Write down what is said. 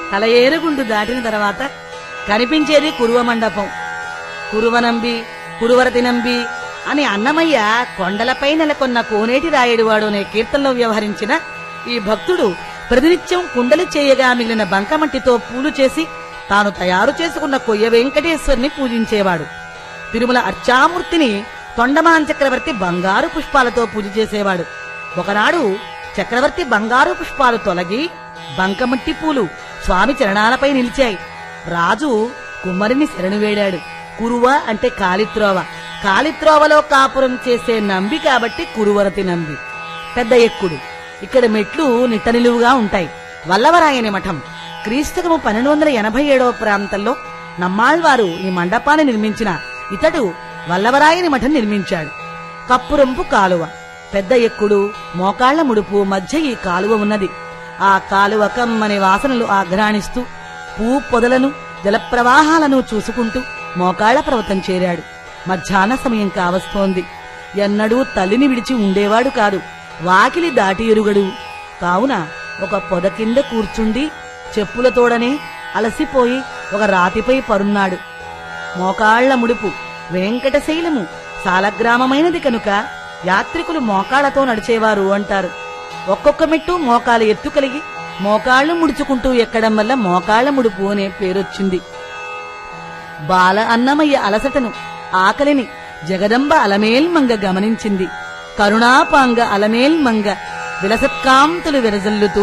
తల ఏరుగుండు దాటిన తర్వాత కనిపించేది కురువ మండపం కురువనంబి కురువరతి నంబి అని అన్నమయ్య కొండలపై నెలకొన్న కోనేటి రాయుడువాడు అనే కీర్తనలో వ్యవహరించిన ఈ భక్తుడు ప్రతినిత్యం కుండలి చేయగా మిగిలిన బంకమట్టితో పూలు చేసి తాను తయారు చేసుకున్న కొయ్య వెంకటేశ్వరుని పూజించేవాడు తిరుమల అర్చామూర్తిని తొండమాన్ చక్రవర్తి బంగారు పుష్పాలతో పూజ చేసేవాడు ఒకనాడు చక్రవర్తి బంగారు పుష్పాలు తొలగి బంకమట్టి పూలు స్వామి చరణాలపై నిలిచాయి రాజు కుమ్మరిని శరణు వేడాడు కురువ అంటే కాలిత్రోవ కాలిత్రోవలో కాపురం చేసే నంబి కాబట్టి కురువరతి నంబి పెద్ద ఎక్కుడు ఇక్కడ మెట్లు నిట్టనిలువుగా ఉంటాయి వల్లవరాయని మఠం క్రీస్తకము పన్నెండు వందల ఎనభై ఏడవ ప్రాంతంలో నమ్మాళ్వారు ఈ మండపాన్ని నిర్మించిన ఇతడు వల్లవరాయని మఠం నిర్మించాడు కప్పురంపు కాలువ పెద్ద ఎక్కుడు మోకాళ్ల ముడుపు మధ్య ఈ కాలువ ఉన్నది ఆ కాలువ కమ్మని వాసనలు ఆఘ్రాణిస్తూ పూ పొదలను జలప్రవాహాలను చూసుకుంటూ మోకాళ్ల పర్వతం చేరాడు మధ్యాహ్న సమయం కావస్తోంది ఎన్నడూ తల్లిని విడిచి ఉండేవాడు కాదు వాకిలి దాటి ఎరుగడు కావున ఒక పొద కింద కూర్చుండి చెప్పులతోడనే అలసిపోయి ఒక రాతిపై పరున్నాడు మోకాళ్ల ముడుపు వెంకటశైలము సాలగ్రామమైనది కనుక యాత్రికులు మోకాళ్లతో నడిచేవారు అంటారు ఒక్కొక్క మెట్టు మోకాలు ఎత్తు కలిగి మోకాళ్లు ముడుచుకుంటూ ఎక్కడం వల్ల మోకాళ్ల ముడుపు అనే పేరొచ్చింది బాల అన్నమయ్య అలసటను ఆకలిని జగదంబ అలమేల్మంగ గమనించింది కరుణాపాంగ అలమేల్మంగ విలసత్కాంతులు విరజల్లుతూ